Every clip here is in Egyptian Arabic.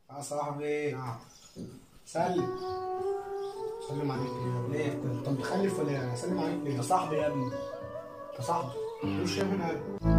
يا صاحبي سلم سلم عليك ليه؟ ليه؟ انت متخلف ولا ايه؟ سلم عليك ليه؟ يا صاحبي يا ابني يا صاحبي مش من هنا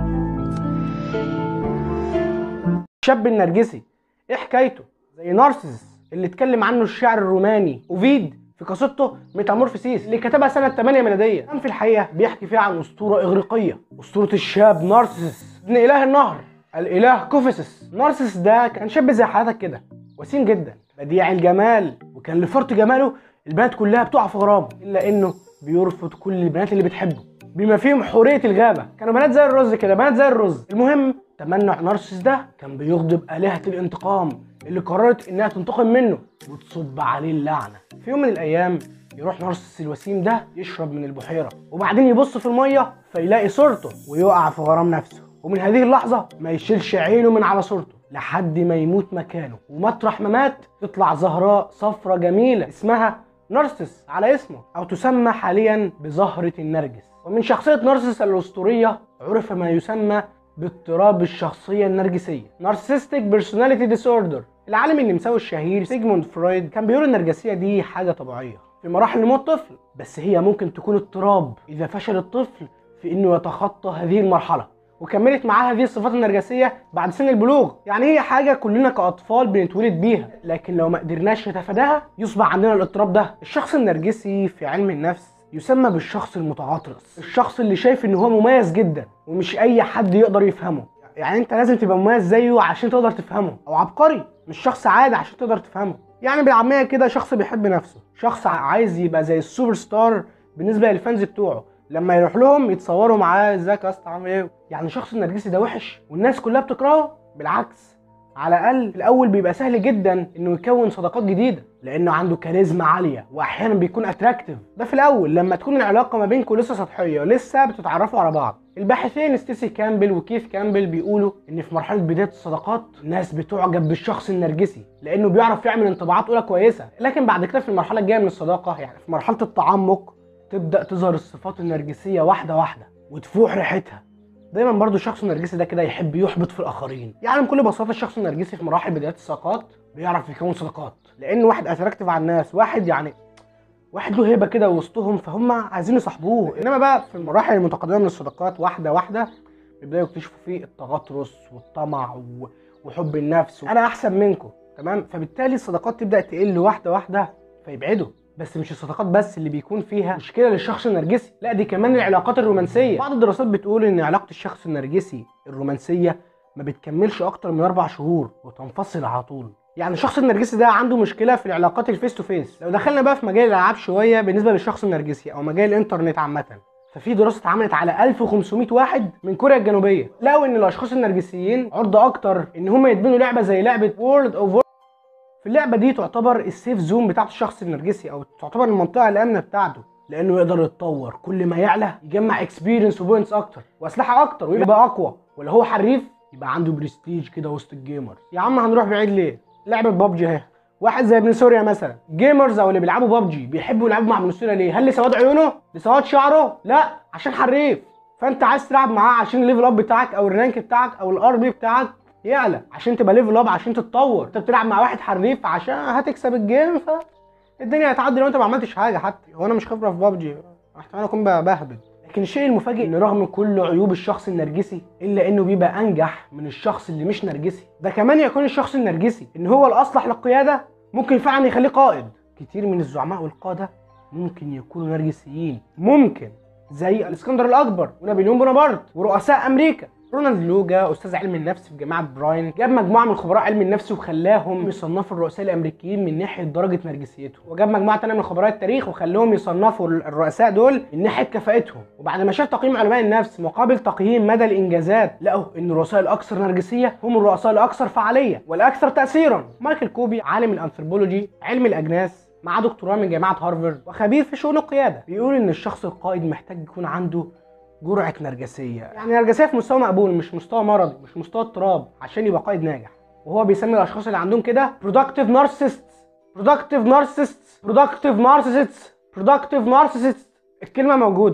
الشاب النرجسي ايه حكايته زي نارسيس اللي اتكلم عنه الشاعر الروماني اوفيد في قصيدته ميتامورفيسيس اللي كتبها سنة 8 ميلادية كان في الحقيقة بيحكي فيها عن أسطورة إغريقية أسطورة الشاب نارسيس ابن إله النهر الإله كوفيسس نارسيس ده كان شاب زي حياتك كده وسيم جدا بديع الجمال وكان لفرط جماله البنات كلها بتقع في غرامه إلا إنه بيرفض كل البنات اللي بتحبه بما فيهم حورية الغابة كانوا بنات زي الرز كده بنات زي الرز المهم تمنع نارسيس ده كان بيغضب آلهة الانتقام اللي قررت انها تنتقم منه وتصب عليه اللعنة في يوم من الايام يروح نارسيس الوسيم ده يشرب من البحيرة وبعدين يبص في المية فيلاقي صورته ويقع في غرام نفسه ومن هذه اللحظة ما يشيلش عينه من على صورته لحد ما يموت مكانه ومطرح ما مات تطلع زهراء صفرة جميلة اسمها نارسيس على اسمه او تسمى حاليا بزهرة النرجس ومن شخصية نارسيس الأسطورية عرف ما يسمى باضطراب الشخصية النرجسية Narcissistic Personality Disorder العالم النمساوي الشهير سيجموند فرويد كان بيقول النرجسية دي حاجة طبيعية في مراحل نمو الطفل بس هي ممكن تكون اضطراب إذا فشل الطفل في إنه يتخطى هذه المرحلة وكملت معاه هذه الصفات النرجسية بعد سن البلوغ يعني هي حاجة كلنا كأطفال بنتولد بيها لكن لو ما قدرناش نتفاداها يصبح عندنا الاضطراب ده الشخص النرجسي في علم النفس يسمى بالشخص المتعاطرس الشخص اللي شايف ان هو مميز جدا ومش اي حد يقدر يفهمه يعني انت لازم تبقى مميز زيه عشان تقدر تفهمه او عبقري مش شخص عادي عشان تقدر تفهمه يعني بالعاميه كده شخص بيحب نفسه شخص عايز يبقى زي السوبر ستار بالنسبه للفانز بتوعه لما يروح لهم يتصوروا معاه ازيك يا اسطى عامل ايه يعني الشخص النرجسي ده وحش والناس كلها بتكرهه بالعكس على الاقل في الاول بيبقى سهل جدا انه يكون صداقات جديده لانه عنده كاريزما عاليه واحيانا بيكون اتراكتيف ده في الاول لما تكون العلاقه ما بينكم لسه سطحيه لسه بتتعرفوا على بعض الباحثين ستيسي كامبل وكيث كامبل بيقولوا ان في مرحله بدايه الصداقات الناس بتعجب بالشخص النرجسي لانه بيعرف يعمل انطباعات اولى كويسه لكن بعد كده في المرحله الجايه من الصداقه يعني في مرحله التعمق تبدا تظهر الصفات النرجسيه واحده واحده وتفوح ريحتها دايما برضو الشخص النرجسي ده كده يحب يحبط في الاخرين يعني بكل بساطه الشخص النرجسي في مراحل بدايه الصداقات بيعرف يكون صداقات لان واحد اتراكتيف على الناس واحد يعني واحد له هيبه كده وسطهم فهم عايزين يصاحبوه انما بقى في المراحل المتقدمه من الصداقات واحده واحده بيبداوا يكتشفوا فيه التغطرس والطمع و- وحب النفس انا احسن منكم تمام فبالتالي الصداقات تبدا تقل واحده واحده فيبعدوا بس مش الصداقات بس اللي بيكون فيها مشكله للشخص النرجسي لا دي كمان العلاقات الرومانسيه بعض الدراسات بتقول ان علاقه الشخص النرجسي الرومانسيه ما بتكملش اكتر من اربع شهور وتنفصل على طول يعني الشخص النرجسي ده عنده مشكله في العلاقات الفيس تو فيس لو دخلنا بقى في مجال الالعاب شويه بالنسبه للشخص النرجسي او مجال الانترنت عامه ففي دراسه اتعملت على 1500 واحد من كوريا الجنوبيه لقوا ان الاشخاص النرجسيين عرضه اكتر ان هم يدمنوا لعبه زي لعبه وورلد اوف في اللعبه دي تعتبر السيف زون بتاعت الشخص النرجسي او تعتبر المنطقه الامنه بتاعته لانه يقدر يتطور كل ما يعلى يجمع اكسبيرينس وبوينتس اكتر واسلحه اكتر ويبقى اقوى ولو هو حريف يبقى عنده برستيج كده وسط الجيمرز يا عم هنروح بعيد ليه لعبه بابجي اهي واحد زي ابن سوريا مثلا جيمرز او اللي بيلعبوا بابجي بيحبوا يلعبوا مع ابن سوريا ليه هل لسواد عيونه لسواد شعره لا عشان حريف فانت عايز تلعب معاه عشان الليفل اب بتاعك او الرانك بتاعك او الار بي بتاعك يعلى عشان تبقى ليفل اب عشان تتطور انت بتلعب مع واحد حريف عشان هتكسب الجيم ف الدنيا هتعدي لو انت ما عملتش حاجه حتى هو انا مش خبره في بابجي احتمال اكون بهبد لكن الشيء المفاجئ ان رغم كل عيوب الشخص النرجسي الا انه بيبقى انجح من الشخص اللي مش نرجسي ده كمان يكون الشخص النرجسي ان هو الاصلح للقياده ممكن فعلا يخليه قائد كتير من الزعماء والقاده ممكن يكونوا نرجسيين ممكن زي الاسكندر الاكبر ونابليون بونابرت ورؤساء امريكا رونالد لوجا استاذ علم النفس في جامعه براين جاب مجموعه من خبراء علم النفس وخلاهم يصنفوا الرؤساء الامريكيين من ناحيه درجه نرجسيتهم وجاب مجموعه ثانيه من خبراء التاريخ وخلاهم يصنفوا الرؤساء دول من ناحيه كفاءتهم وبعد ما شاف تقييم علماء النفس مقابل تقييم مدى الانجازات لقوا ان الرؤساء الاكثر نرجسيه هم الرؤساء الاكثر فعاليه والاكثر تاثيرا مايكل كوبي عالم الانثروبولوجي علم الاجناس مع دكتوراه من جامعه هارفارد وخبير في شؤون القياده بيقول ان الشخص القائد محتاج يكون عنده جرعه نرجسيه يعني نرجسيه في مستوى مقبول مش مستوى مرضي مش مستوى اضطراب عشان يبقى قائد ناجح وهو بيسمي الاشخاص اللي عندهم كده productive narcissists productive narcissists productive narcissists productive narcissists الكلمه موجوده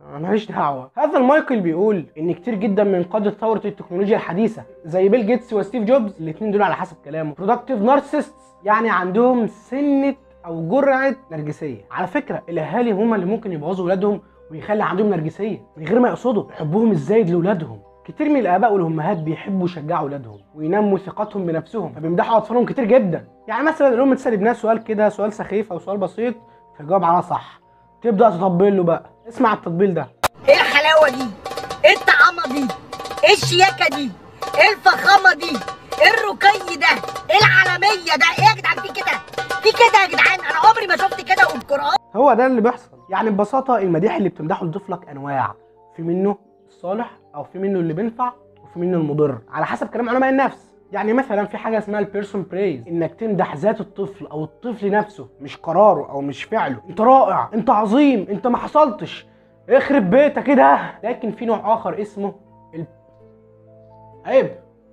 أنا ماليش دعوه هذا المايكل بيقول ان كتير جدا من قاده ثوره التكنولوجيا الحديثه زي بيل جيتس وستيف جوبز الاثنين دول على حسب كلامه برودكتيف نارسست يعني عندهم سنه او جرعه نرجسيه على فكره الاهالي هم اللي ممكن يبوظوا ولادهم ويخلي عندهم نرجسيه من غير ما يقصدوا حبهم الزايد لاولادهم كتير من الاباء والامهات بيحبوا يشجعوا اولادهم وينموا ثقتهم بنفسهم فبيمدحوا اطفالهم كتير جدا يعني مثلا الام تسال ابنها سؤال كده سؤال سخيف او سؤال بسيط فيجاوب عليها صح تبدا تطبل له بقى اسمع التطبيل ده ايه الحلاوه دي ايه الطعامه دي ايه الشياكه دي ايه الفخامه دي ايه الرقي ده ايه العالميه ده ايه يا جدعان في كده في كده يا جدعان انا عمري ما شفت كده والقران هو ده اللي بيحصل يعني ببساطه المديح اللي بتمدحه لطفلك انواع في منه الصالح او في منه اللي بينفع وفي منه المضر على حسب كلام علماء النفس يعني مثلا في حاجه اسمها البيرسون بريز انك تمدح ذات الطفل او الطفل نفسه مش قراره او مش فعله انت رائع انت عظيم انت ما حصلتش اخرب بيتك كده لكن في نوع اخر اسمه ال... عيب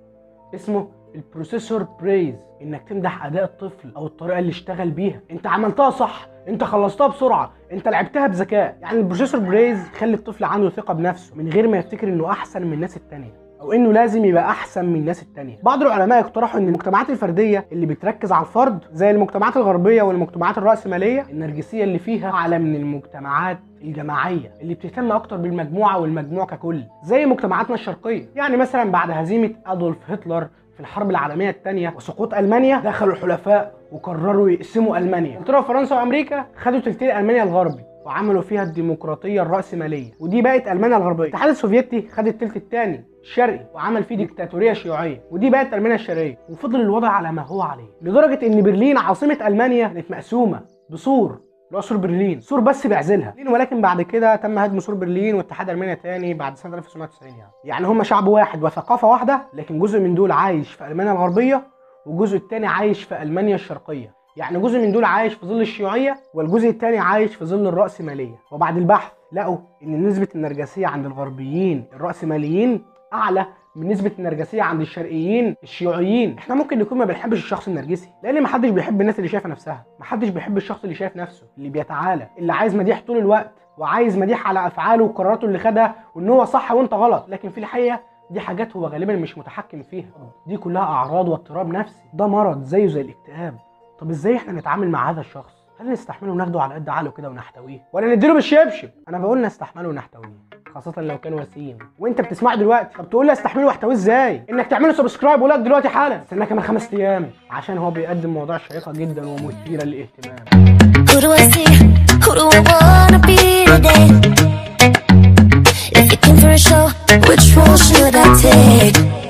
اسمه البروسيسور بريز انك تمدح اداء الطفل او الطريقه اللي اشتغل بيها انت عملتها صح انت خلصتها بسرعه انت لعبتها بذكاء يعني البروسيسور بريز يخلي الطفل عنده ثقه بنفسه من غير ما يفتكر انه احسن من الناس التانية او انه لازم يبقى احسن من الناس التانية بعض العلماء اقترحوا ان المجتمعات الفرديه اللي بتركز على الفرد زي المجتمعات الغربيه والمجتمعات الراسماليه النرجسيه اللي فيها اعلى من المجتمعات الجماعيه اللي بتهتم اكتر بالمجموعه والمجموع ككل زي مجتمعاتنا الشرقيه يعني مثلا بعد هزيمه ادولف هتلر في الحرب العالميه الثانيه وسقوط المانيا دخلوا الحلفاء وقرروا يقسموا المانيا انجلترا وفرنسا وامريكا خدوا تلتين المانيا الغربي وعملوا فيها الديمقراطيه الراسماليه ودي بقت المانيا الغربيه الاتحاد السوفيتي خد التلت الثاني الشرقي وعمل فيه ديكتاتوريه شيوعيه ودي بقت المانيا الشرقيه وفضل الوضع على ما هو عليه لدرجه ان برلين عاصمه المانيا كانت مقسومه بسور اللي هو سور برلين سور بس بيعزلها ولكن بعد كده تم هدم سور برلين واتحاد المانيا تاني بعد سنه 1990 يعني يعني هم شعب واحد وثقافه واحده لكن جزء من دول عايش في المانيا الغربيه والجزء التاني عايش في المانيا الشرقيه يعني جزء من دول عايش في ظل الشيوعيه والجزء التاني عايش في ظل الراسماليه وبعد البحث لقوا ان نسبه النرجسيه عند الغربيين الراسماليين اعلى من نسبة النرجسية عند الشرقيين الشيوعيين، احنا ممكن نكون ما بنحبش الشخص النرجسي، لأن محدش بيحب الناس اللي شايفة نفسها، محدش بيحب الشخص اللي شايف نفسه، اللي بيتعالى، اللي عايز مديح طول الوقت، وعايز مديح على أفعاله وقراراته اللي خدها وإن هو صح وأنت غلط، لكن في الحقيقة دي حاجات هو غالبا مش متحكم فيها، دي كلها أعراض واضطراب نفسي، ده مرض زيه زي الاكتئاب، طب ازاي احنا نتعامل مع هذا الشخص؟ هل نستحمله وناخده على قد عقله كده ونحتويه؟ ولا نديله بالشبشب؟ أنا بقول نستحمله ونحتويه. خاصة لو كان وسيم وانت بتسمعه دلوقتي طب تقول لي استحمله واحتويه ازاي؟ انك تعمله سبسكرايب ولك دلوقتي حالا استنى كمان خمس ايام عشان هو بيقدم مواضيع شيقة جدا ومثيرة للاهتمام Who do I see? Who do I wanna be today? If you came for a show, which role should I take?